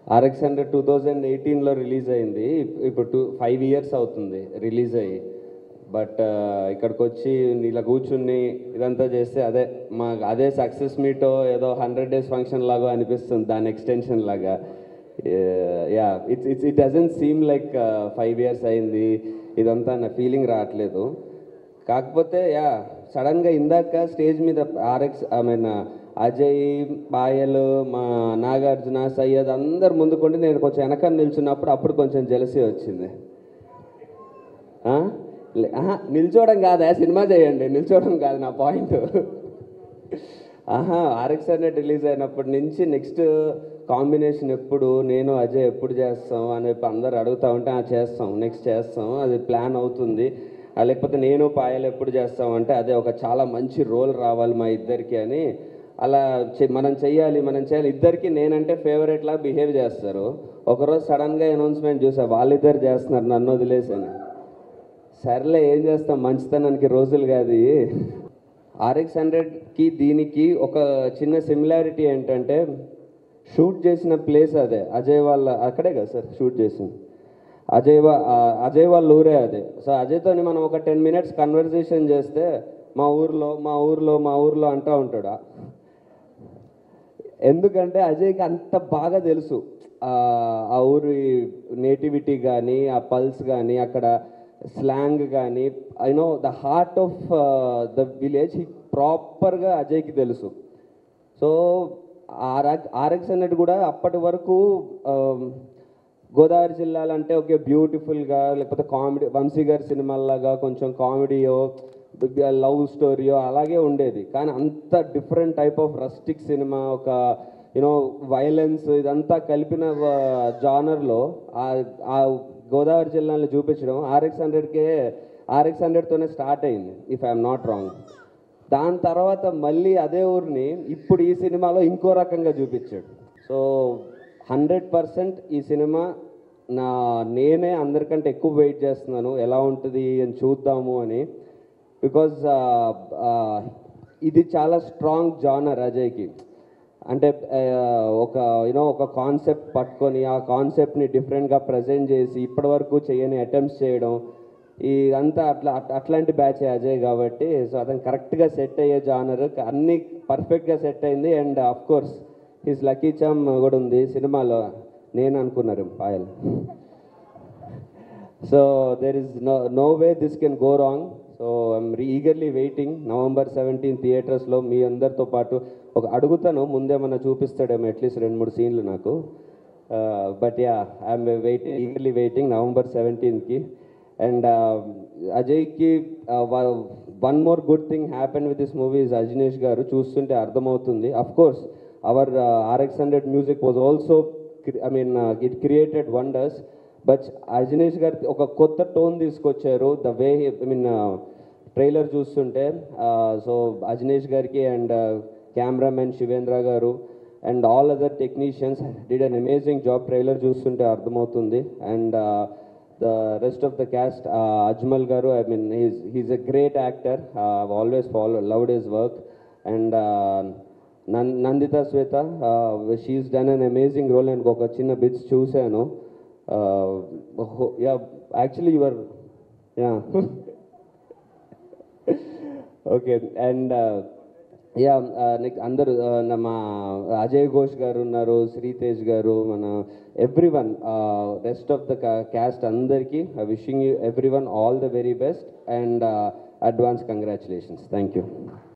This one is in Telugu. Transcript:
ఆర్ఎక్స్ హండ్రెడ్ టూ థౌజండ్ ఎయిటీన్లో రిలీజ్ అయింది ఇప్- ఇప్పుడు టూ ఫైవ్ ఇయర్స్ అవుతుంది రిలీజ్ అయ్యి బట్ ఇక్కడికి వచ్చి ఇలా కూర్చుని ఇదంతా చేస్తే అదే మా అదే సక్సెస్ మీటో ఏదో హండ్రెడ్ డేస్ ఫంక్షన్ లాగా అనిపిస్తుంది దాని ఎక్స్టెన్షన్ లాగా yeah it's it's it doesn't seem like five years అయింది ఇదంతా నా ఫీలింగ్ రావట్లేదు కాకపోతే యా సడన్గా ఇందాక స్టేజ్ మీద RX I mean Ajay Payal మా నాగార్జున సయ్యద్ అందరు ముందుకుండి నేను కొంచెం వెనక నిల్చున్నప్పుడు అప్పుడు కొంచెం జలసి వచ్చింది ఆ? లే- ఆహా, నిల్చోవడం కాదా సినిమా చేయండి నిల్చోవడం కాదు నా పాయింట్ ఆహా ఆర్ఎక్స్ హండ్రెడ్ రిలీజ్ అయినప్పటి నుంచి నెక్స్ట్ కాంబినేషన్ ఎప్పుడు నేను అజయ్ ఎప్పుడు చేస్తాం అని చెప్పి అందరు అడుగుతా ఉంటే ఆ చేస్తాం నెక్స్ట్ చేస్తాం అది ప్లాన్ అవుతుంది ఆ, లేకపోతే నేను పాయలు ఎప్పుడు చేస్తాం అంటే అదే ఒక చాలా మంచి రోల్ రావాలి మా ఇద్దరికి అని అలా చె- మనం చెయ్యాలి మనం చేయాలి ఇద్దరికి నేనంటే ఫేవరెట్ లా బిహేవ్ చేస్తారు ఒకరోజు సడన్గా అనౌన్స్మెంట్ చూసా వాళ్ళిద్దరు చేస్తున్నారు నన్ను వదిలేసాను సర్లే ఏం చేస్తాం మంచితనానికి రోజులు కాదు ఆర్ఎక్స్ హండ్రెడ్కి దీనికి ఒక చిన్న సిమిలారిటీ ఏంటంటే షూట్ చేసిన ప్లేస్ అదే అజయ్ వాళ్ళ అక్కడే కదా సార్ షూట్ చేసింది అజయ్ వా ఆ, అజయ్ వాళ్ళ ఊరే అదే సో అజయ్తోని మనం ఒక టెన్ మినిట్స్ కన్వర్జేషన్ చేస్తే మా ఊర్లో మా ఊర్లో మా ఊర్లో అంటూ ఉంటాడు ఎందుకంటే అజయ్కి అంత బాగా తెలుసు ఆ ఆ ఊరి నేటివిటీ కానీ ఆ పల్స్ కానీ అక్కడ స్లాంగ్ కానీ I know the heart of the village ప్రాపర్గా అజయ్కి తెలుసు సో ఆర్ఎక్ ఆర్ఎక్స్ అనేది కూడా అప్పటి వరకు ఆమ్, గోదావరి జిల్లాలో అంటే ఓకే బ్యూటిఫుల్గా లేకపోతే కామెడీ వంశీ గారి సినిమాల్లాగా కొంచెం కామెడీయో లవ్ స్టోరీయో అలాగే ఉండేది కానీ అంత different type of rustic cinema ఒక యూనో వైలెన్స్ ఇదంతా కలిపిన జానర్లో ఆ గోదావరి జిల్లాని చూపించడం ఆర్ఎక్స్ హండ్రెడ్కే ఆర్ఎక్స్ హండ్రెడ్తోనే స్టార్ట్ అయింది ఇఫ్ ఐఎమ్ నాట్ రాంగ్ దాని తర్వాత మళ్ళీ అదే ఊరిని ఇప్పుడు ఈ సినిమాలో ఇంకో రకంగా చూపించాడు సో హండ్రెడ్ పర్సెంట్ ఈ సినిమా నా నేనే అందరికంటే ఎక్కువ వెయిట్ చేస్తున్నాను ఎలా ఉంటుంది అని చూద్దాము అని బికాజ్ ఇది చాలా స్ట్రాంగ్ జానర్ అజయ్కి అంటే ఆ, ఒక యూనో ఒక కాన్సెప్ట్ పట్టుకొని ఆ కాన్సెప్ట్ని డిఫరెంట్గా ప్రజెంట్ చేసి ఇప్పటివరకు చేయని అటెంప్ట్స్ చేయడం ఇదంతా అట్లా అట్- అట్లాంటి బ్యాచ్ అజయ్ కాబట్టి సో అతను కరెక్ట్గా సెట్ అయ్యే జానర్ అన్నీ పర్ఫెక్ట్గా సెట్ అయింది and of course his lucky charm కూడా ఉంది సినిమాలో నేను అనుకున్నారు Payal so there is no no way this can go wrong so I'm eagerly waiting November seventeen థియేటర్స్లో మీ అందరితో పాటు ఒక అడుగుతాను ముందేమన్నా చూపిస్తాడేమో అట్లీస్ట్ రెండు మూడు సీన్లు నాకు but yeah I'm waiting eagerly waiting November సెవెంటీన్కి అండ్ అజయ్కి one more good thing happen with this movies Ajinesh garu చూస్తుంటే అర్థమవుతుంది of course our RX hundred music was also I mean it created wonders but Ajinesh garu ఒక కొత్త టోన్ తీసుకొచ్చారు the way I mean trailer చూస్తుంటే సో అజినేష్ గారికి and cameraman Shivendra garu and all other technicians did an amazing job trailer చూస్తుంటే అర్థమవుతుంది and the rest of the cast Ajmal garu I mean he's he's a great actor always follow loved his work and నం Nandita Shweta she's done an amazing role నేను ఒక చిన్న బిట్స్ చూశాను yeah actually your yeah okay and yeah next అందరూ uh, నా- మా అజయ్ ఘోష్ గారు ఉన్నారు శ్రీతేజ్ గారు మన everyone rest of the cast అందరికీ wishing you everyone all the very best and advance congratulations thank you